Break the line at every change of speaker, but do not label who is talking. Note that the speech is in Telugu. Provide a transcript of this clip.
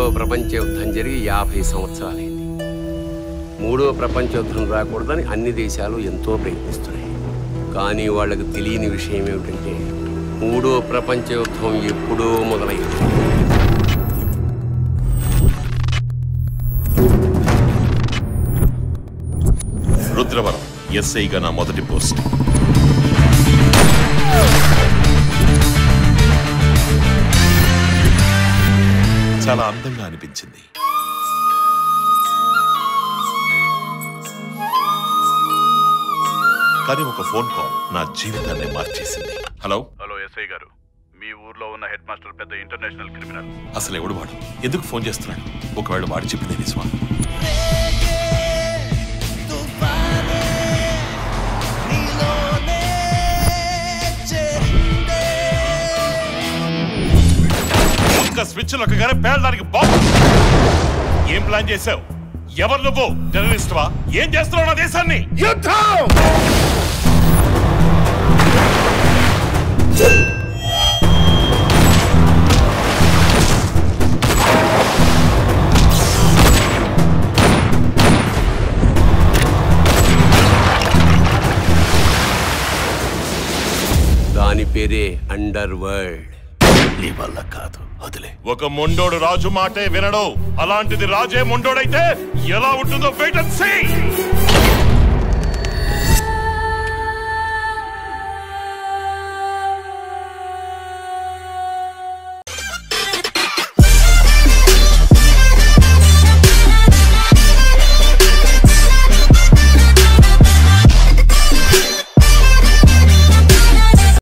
ప్రపంచ యుద్ధం జరిగి యాభై సంవత్సరాలైంది మూడో ప్రపంచ యుద్ధం రాకూడదని అన్ని దేశాలు ఎంతో ప్రయత్నిస్తున్నాయి కానీ వాళ్ళకి తెలియని విషయం ఏమిటంటే మూడో ప్రపంచ యుద్ధం ఎప్పుడో మొదలైంది
రుద్రవరం ఎస్ఐగా నా మొదటి పోస్ట్ చాలా అందంగా అనిపించింది కానీ ఒక ఫోన్ కాల్ నా జీవితాన్ని మార్చేసింది హలో
హలో ఎస్ఐ గారు మీ ఊర్లో ఉన్న హెడ్ మాస్టర్ పెద్ద ఇంటర్నేషనల్ క్రిమినల్
అసలు ఎవడు వాడు ఎందుకు ఫోన్ చేస్తున్నాడు ఒకవేళ వాడు చెప్పింది నిజమా ఒక్క స్విచ్ నొక్కగానే పేలడానికి బాబు ఏం ప్లాన్ చేసావు ఎవరు నువ్వు టెర్రరిస్ట్వా ఏం చేస్తున్నావు నా దేశాన్ని
యుద్ధం
దాని పేరే అండర్ వరల్డ్
నీ వల్ల కాదు వదిలే ఒక మొండోడు రాజు మాటే వినడు అలాంటిది రాజే మొండోడైతే ఎలా ఉంటుందో వెయిట్ అండ్ సీ